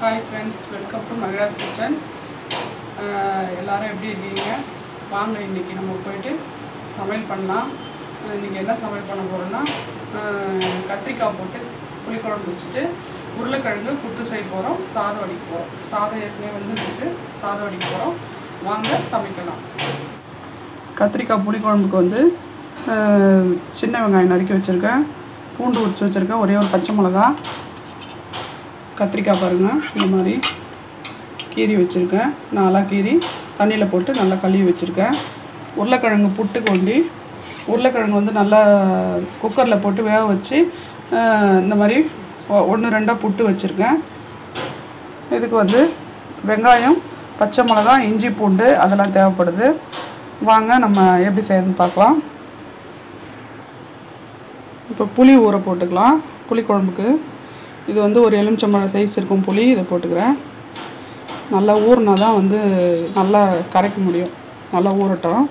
Hi friends welcome to Magizha's kitchen எல்லாரும் எப்படி இருக்கீங்க வாங்க இன்றைக்கி நம்ம போயிட்டு சமையல் பண்ணலாம் இன்றைக்கி என்ன சமையல் பண்ண போகிறோன்னா கத்திரிக்காய் போட்டு புளிக்குழம்பு வச்சுட்டு உருளைக்கிழங்கு புட்டு செய்ய போகிறோம் சாதம் வடிக்க போகிறோம் சாதம் ஏற்கனவே வந்து இருக்கு சாதம் வடிக்க போகிறோம் வாங்க சமைக்கலாம் கத்திரிக்காய் புளிக்குழம்புக்கு வந்து அஹ், சின்ன வெங்காயம் நறுக்கி வச்சுருக்கேன் பூண்டு உரிச்சு வச்சுருக்கேன் ஒரே ஒரு பச்சை மிளகா கத்திரிக்காய் பாருங்கள் இந்த மாதிரி கீரி வச்சுருக்கேன் நாலாக கீரி தண்ணியில் போட்டு நல்லா கழுவி வச்சுருக்கேன் உருளைக்கிழங்கு புட்டு கொண்டி உருளைக்கிழங்கு வந்து நல்லா குக்கரில் போட்டு வேக வச்சு அஹ், இந்த மாதிரி ஒன்று ரெண்டாக புட்டு வச்சுருக்கேன் இதுக்கு வந்து வெங்காயம் பச்சை மிளகா இஞ்சி பூண்டு அதெல்லாம் தேவைப்படுது வாங்க நம்ம எப்படி செய்யறதுன்னு பார்க்கலாம் இப்போ புளி ஊற போட்டுக்கலாம் புளி குழம்புக்கு இது வந்து ஒரு எலுமிச்சம்பழம் சைஸ் இருக்கும் புளி இதை போட்டுக்கிறேன் நல்லா ஊறினா தான் வந்து நல்லா கரைக்க முடியும் நல்லா ஊறட்டும்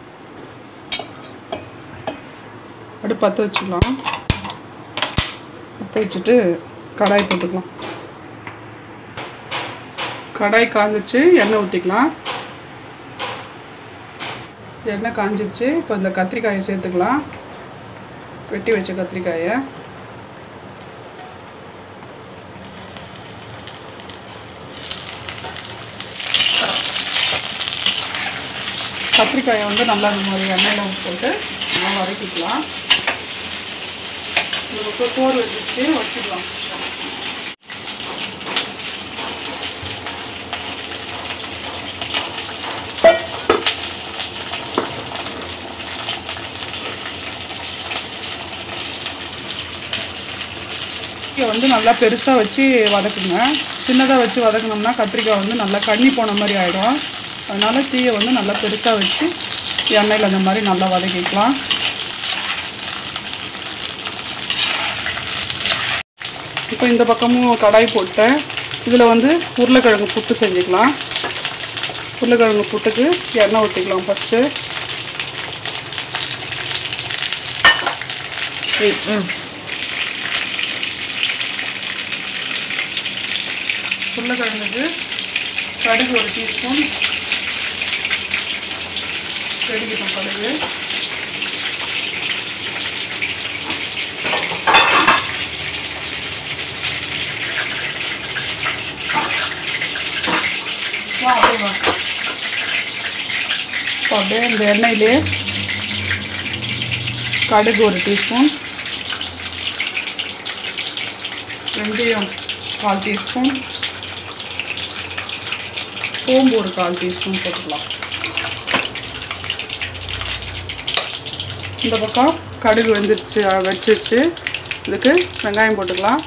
அடுப்பு பற்ற வச்சுக்கலாம் பற்ற வச்சுட்டு கடாய் போட்டுக்கலாம் கடாய் காஞ்சிச்சு எண்ணெய் ஊற்றிக்கலாம் எண்ணெய் காஞ்சிச்சு இப்போ இந்த கத்திரிக்காயை சேர்த்துக்கலாம் வெட்டி வச்ச கத்திரிக்காயை கத்திரிக்காயை வந்து நல்லா இந்த மாதிரி எண்ணெயில் போட்டு நல்லா வதக்கிக்கலாம் இந்த பக்கம் சோறு வச்சுட்டு வச்சுக்கலாம் கத்திரிக்காய் வந்து நல்லா பெருசாக வச்சு வதக்குங்க சின்னதாக வச்சு வதக்கணும்னா கத்திரிக்காய் வந்து நல்லா கண்ணி போன மாதிரி ஆகிடும் அதனால் தீயை வந்து நல்லா பெருசாக வச்சு எண்ணெயில் அந்த மாதிரி நல்லா வதக்கிக்கலாம் இப்போ இந்த பக்கமும் கடாய் போட்டேன் இதில் வந்து உருளைக்கிழங்கு புட்டு செஞ்சுக்கலாம் உருளைக்கிழங்கு புட்டுக்கு எண்ணெய் ஊற்றிக்கலாம் ஃபஸ்ட்டு ம் உருளைக்கிழங்குக்கு கடுகு ஒரு டீஸ்பூன் கடுகிட்டோம் கடுகு வா அப்படியே வா இப்போ அப்படியே இந்த எண்ணெயிலே கடுகு ஒரு டீஸ்பூன் வெந்தயம் கால் டீஸ்பூன் சோம்பு ஒரு கால் டீஸ்பூன் போட்டுக்கலாம் இந்த பக்கம் கடுகு வெந்துருச்சு அஹ், வச்சிருச்சு இதுக்கு வெங்காயம் போட்டுக்கலாம்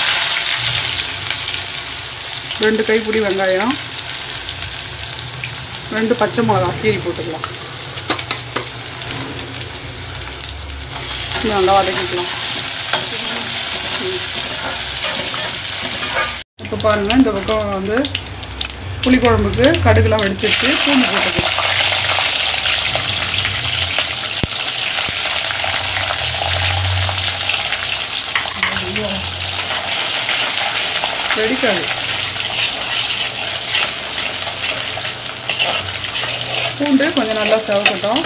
ரெண்டு கைப்பிடி வெங்காயம் ரெண்டு பச்சை மிளகா கீரி போட்டுக்கலாம் இது நல்லா வதக்கிக்கலாம் இப்போ பாருங்கள் இந்த பக்கம் வந்து புளிக்குழம்புக்கு கடுகுலாம் வெடிச்சிருச்சு பூண்டு போட்டுக்கலாம் வெடிக்காது பூண்டு கொஞ்சம் நல்லா செவக்கட்டும்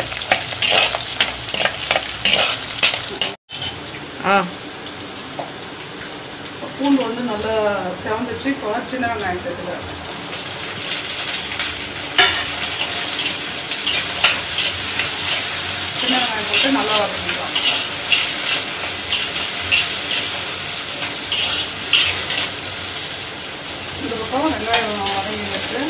ஆ பூண்டு வந்து நல்லா செவந்துச்சு இப்போ சின்ன வெங்காயம் சேர்த்துக்கிறேன் சின்ன வெங்காயம் போட்டு நல்லா வதக்கிக்கலாம் இந்த பக்கம் வெங்காயம் வதங்கிட்டு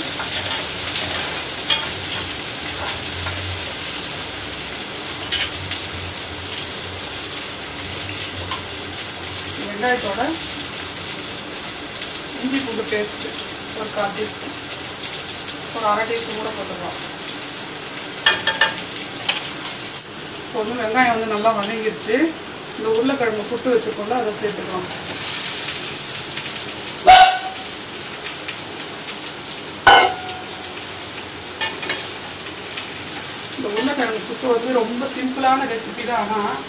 வெங்காயத்தோட இஞ்சி பூண்டு பேஸ்ட்டு ஒரு கால் டீஸ்பூன் ஒரு அரை டீஸ்பூன் கூட போட்டுக்கலாம் இப்போ வந்து வெங்காயம் வந்து நல்லா வதங்கிருச்சு இந்த உருளைக்கிழங்கு புட்டு வச்சுக்கோல அதை சேர்த்துக்கலாம் இந்த உருளைக்கிழங்கு புட்டு வந்து ரொம்ப சிம்பிளான ரெசிபி தான் ஆனால்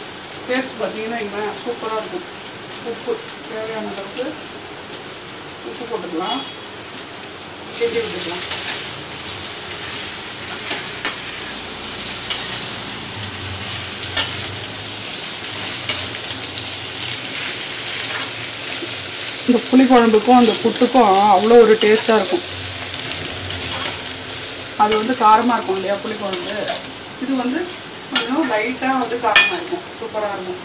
டேஸ்ட் பார்த்தீங்கன்னா இங்கே சூப்பராக இருக்கும் உப்பு தேவையான அளவுக்கு உப்பு போட்டுக்கலாம் கிண்டி விட்டுக்கலாம் இந்த புளிக்குழம்புக்கும் அந்த புட்டுக்கும் அவ்வளோ ஒரு டேஸ்ட்டாக இருக்கும் அது வந்து காரமாக இருக்கும் இல்லையா புளிக்குழம்பு இது வந்து கொஞ்சம் லைட்டாக வந்து காரமாக இருக்கும் சூப்பராக இருக்கும்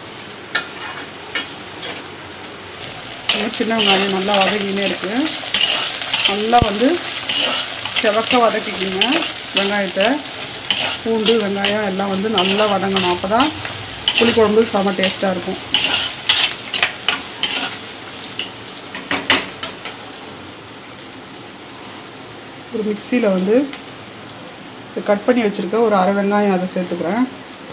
இன்னும் சின்ன வெங்காயம் நல்லா வதக்கினே இருக்குது நல்லா வந்து செவக்க வதக்கிக்கிங்க வெங்காயத்தை பூண்டு வெங்காயம் எல்லாம் வந்து நல்லா வதங்கணும் அப்போ தான் புளிக்குழம்பு செம டேஸ்ட்டாக இருக்கும் ஒரு மிக்சியில் வந்து கட் பண்ணி வச்சுருக்க ஒரு அரை வெங்காயம் அதை சேர்த்துக்கிறேன்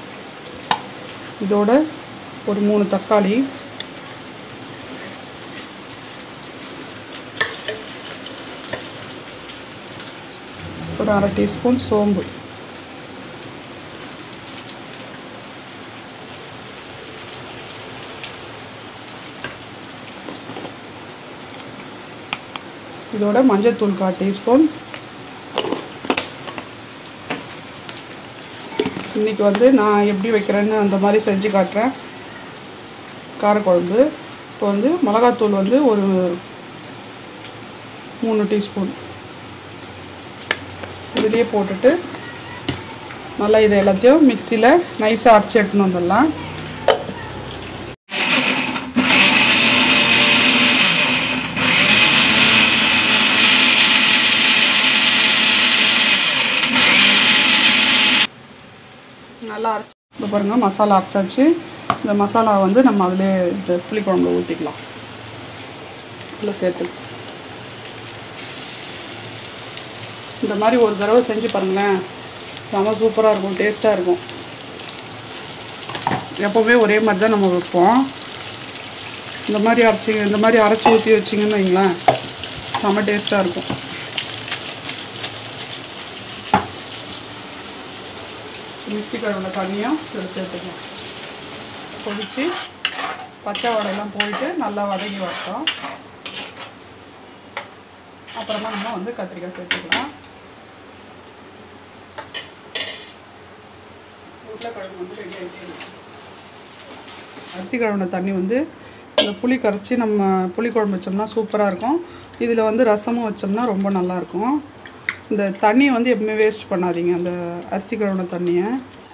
இதோட ஒரு மூணு தக்காளி ஒரு அரை டீஸ்பூன் சோம்பு இதோட மஞ்சள்தூள் கால் டீஸ்பூன் இன்றைக்கி வந்து நான் எப்படி வைக்கிறேன்னு அந்த மாதிரி செஞ்சு காட்டுறேன் காரக்குழம்பு இப்போ வந்து மிளகாத்தூள் வந்து ஒரு மூணு டீஸ்பூன் இதுலேயே போட்டுட்டு நல்லா இதை எல்லாத்தையும் மிக்சியில் நைஸாக அரைச்சி எடுத்துன்னு வந்துடலாம் நல்லா அரைச்சி இப்போ பாருங்கள் மசாலா அரைச்சாச்சு இந்த மசாலா வந்து நம்ம அதிலே இந்த புளிக்குழம்புல ஊற்றிக்கலாம் இல்லை சேர்த்து இந்த மாதிரி ஒரு தடவை செஞ்சு பாருங்களேன் செம சூப்பராக இருக்கும் டேஸ்ட்டாக இருக்கும் எப்போவுமே ஒரே மாதிரி தான் நம்ம வைப்போம் இந்த மாதிரி அரைச்சி இந்த மாதிரி அரைச்சி ஊற்றி வச்சிங்கன்னு வைங்களேன் செம டேஸ்ட்டாக இருக்கும் மிக்ஸி கழுவுன தண்ணியும் இதில் சேர்த்துக்கலாம் கொதித்து பச்சை வடையெல்லாம் போயிட்டு நல்லா வதங்கி வரட்டும் அப்புறமா நம்ம வந்து கத்திரிக்காய் சேர்த்துக்கலாம் உருளைக்கிழங்கு வந்து ரெடி ஆகிட்டு அரிசி கழுவின தண்ணி வந்து இந்த புளி கரைச்சி நம்ம புளி குழம்பு வச்சோம்னா சூப்பராக இருக்கும் இதில் வந்து ரசமும் வச்சோம்னா ரொம்ப நல்லாயிருக்கும் இந்த தண்ணியை வந்து எப்பவுமே வேஸ்ட் பண்ணாதீங்க அந்த அரிசி கழுவின தண்ணியை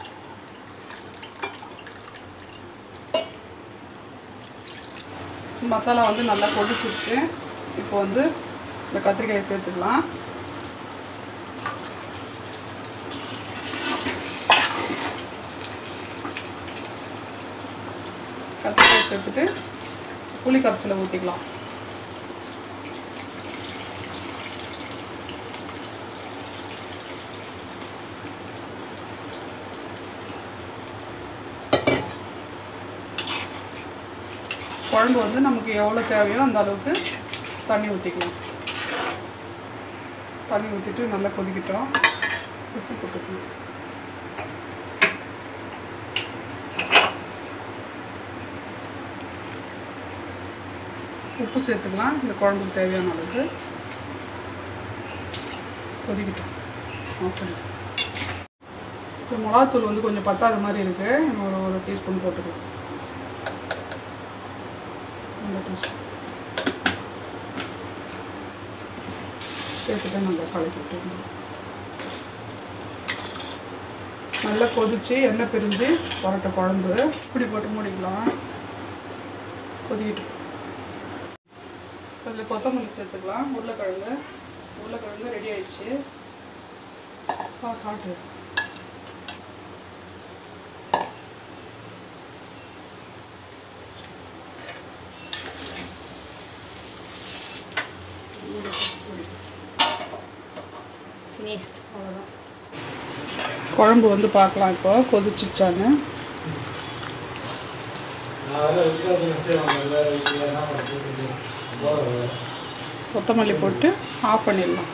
மசாலா வந்து நல்லா கொதிச்சிருச்சு இப்போ வந்து இந்த கத்திரிக்காயை சேர்த்துக்கலாம் கத்திரிக்காய் சேர்த்துட்டு புளி கரைச்சலை ஊற்றிக்கலாம் குழம்பு வந்து நமக்கு எவ்வளோ தேவையோ அந்த அளவுக்கு தண்ணி ஊற்றிக்கலாம் தண்ணி ஊற்றிட்டு நல்லா கொதிக்கிட்டோம் உப்பு போட்டுக்கலாம் உப்பு சேர்த்துக்கலாம் இந்த குழம்புக்கு தேவையான அளவுக்கு கொதிக்கிட்டோம் ஆஃப் பண்ணி இப்போ மிளகாத்தூள் வந்து கொஞ்சம் பத்தாத மாதிரி இருக்குது இன்னும் ஒரு ஒரு டீஸ்பூன் போட்டுக்கலாம் ரெண்டு டீஸ்பூன் சேர்த்துட்டு நல்லா கலக்கி விட்டுக்கணும் நல்லா கொதிச்சு எண்ணெய் பிரிஞ்சு புரட்ட குழம்பு இப்படி போட்டு மூடிக்கலாம் கொதிக்கிட்டு அதில் கொத்தமல்லி சேர்த்துக்கலாம் உருளைக்கிழங்கு உருளைக்கிழங்கு ரெடி ஆயிடுச்சு கா காட்டு Finished. அவ்வளோதான் குழம்பு வந்து பார்க்கலாம் இப்போ கொதிச்சிச்சான்னு கொத்தமல்லி போட்டு ஆஃப் பண்ணிடலாம்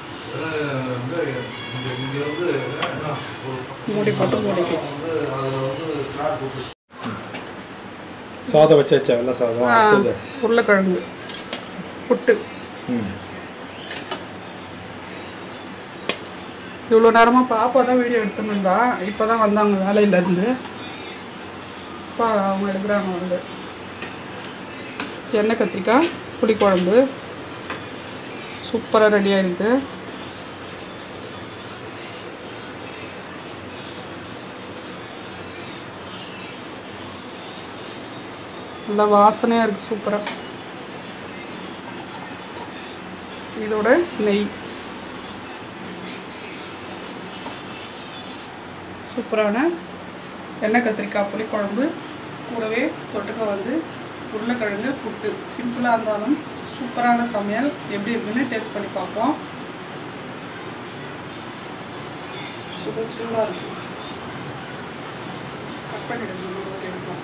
மூடி போட்டு மூடிக்கலாம் சாதம் வச்சாச்சா வெள்ளை சாதம் ஆ, அடுத்தது உருளைக்கிழங்கு புட்டு ம் இவ்வளோ நேரமாக பாப்பா தான் வீடியோ எடுத்துன்னு இருந்தா இப்போ தான் வந்தாங்க வேலையிலேருந்து அப்பா அவங்க எடுக்கிறாங்க வந்து எண்ணெய் கத்திரிக்காய் புளிக்குழம்பு சூப்பராக ரெடியாக இருக்குது நல்லா வாசனையாக இருக்குது சூப்பராக இதோட நெய் சூப்பரான எண்ணெய் கத்திரிக்காய் புளிக்குழம்பு கூடவே தொட்டுக்க வந்து உருளைக்கிழங்கு புட்டு சிம்பிளாக இருந்தாலும் சூப்பரான சமையல் எப்படி இருக்குன்னு டேஸ்ட் பண்ணி பார்ப்போம் சூப்பர் சூப்பராக இருக்கும் கட் பண்ணிடுங்க நம்ம எடுப்போம்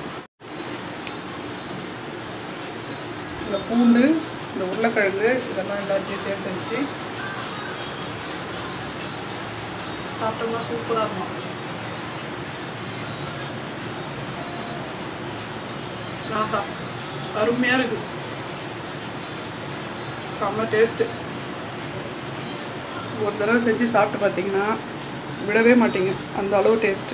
இந்த பூண்டு இந்த உருளைக்கிழங்கு இதெல்லாம் எல்லாத்தையும் சேர்த்து வச்சு சாப்பிட்டோம்னா சூப்பராக இருக்கும் ஆஹா அருமையாக இருக்குது செம்ம டேஸ்ட்டு ஒரு தடவை செஞ்சு சாப்பிட்டு பார்த்தீங்கன்னா விடவே மாட்டீங்க அந்த அளவு டேஸ்ட்டு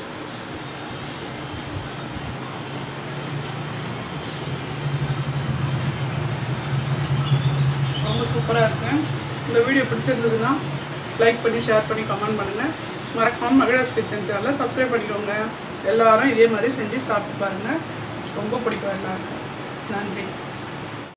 ரொம்ப சூப்பராக இருக்கு இந்த வீடியோ பிடிச்சிருந்ததுன்னா லைக் பண்ணி ஷேர் பண்ணி கமெண்ட் பண்ணுங்கள் மறக்காமல் மகிழாஸ் கிச்சன் சேனலை சப்ஸ்கிரைப் பண்ணிக்கோங்க எல்லாரும் இதே மாதிரி செஞ்சு சாப்பிட்டு பாருங்கள் ரொம்ப பிடிக்கும் எல்லாருக்கும் நன்றி